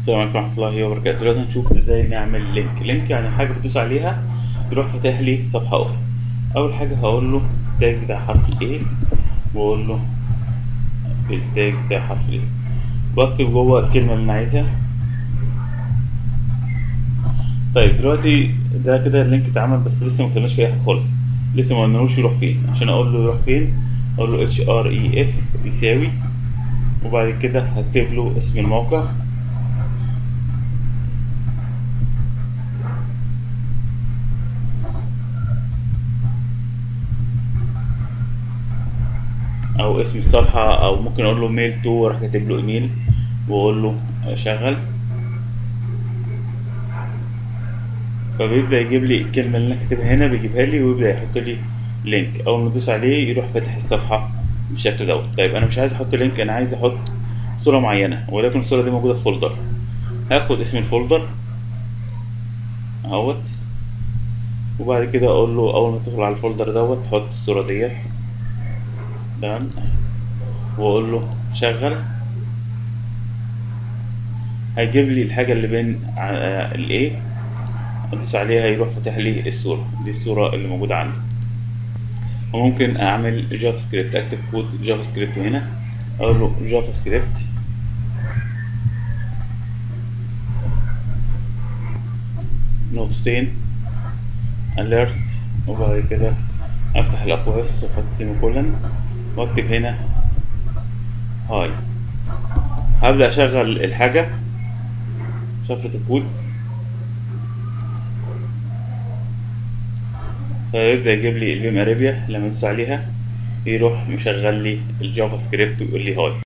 السلام عليكم ورحمة الله وبركاته دلوقتي هنشوف ازاي نعمل لينك لينك يعني حاجة بتدوس عليها يروح فاتح لي صفحة أخرى أول حاجة هقول له التاج بتاع حرف ال A وأقول له في التاج بتاع حرف ال A وأكتب جوه الكلمة اللي أنا عايزها طيب دلوقتي ده كده اللينك اتعمل بس لسه ما كتبناش فيه حاجة خالص لسه ما قلنالوش يروح فين عشان أقول له يروح فين أقول له اتش ار اي اف يساوي وبعد كده هكتب له اسم الموقع او اسم الصفحة او ممكن اقول له ميل تو واروح كاتب له ايميل واقول له شغل فبيبدأ يجيب لي الكلمة اللي انا كاتبها هنا بيجيبها لي ويبدأ يحط لي لينك اول ما ادوس عليه يروح فاتح الصفحة بالشكل دوت طيب انا مش عايز احط لينك انا عايز احط صورة معينة ولكن الصورة دي موجودة في فولدر هاخد اسم الفولدر اهوت وبعد كده اقول له اول ما تدخل على الفولدر دوت حط الصورة ديت تمام واقول له شغل هيجيب لي الحاجة اللي بين الايه ادوس عليها يروح فاتح لي الصورة دي الصورة اللي موجودة عندي وممكن اعمل جافا سكريبت اكتب كود جافا سكريبت هنا اقول له جافا سكريبت نقطتين alert وبعد كده افتح الاقواس واحط سيمي كولن واكتب هنا هاي هبدأ اشغل الحاجة شفرة الكود فيبدأ يجيب لي البيم اريبيا لما ادوس عليها يروح مشغل لي الجافا سكريبت ويقول لي هاي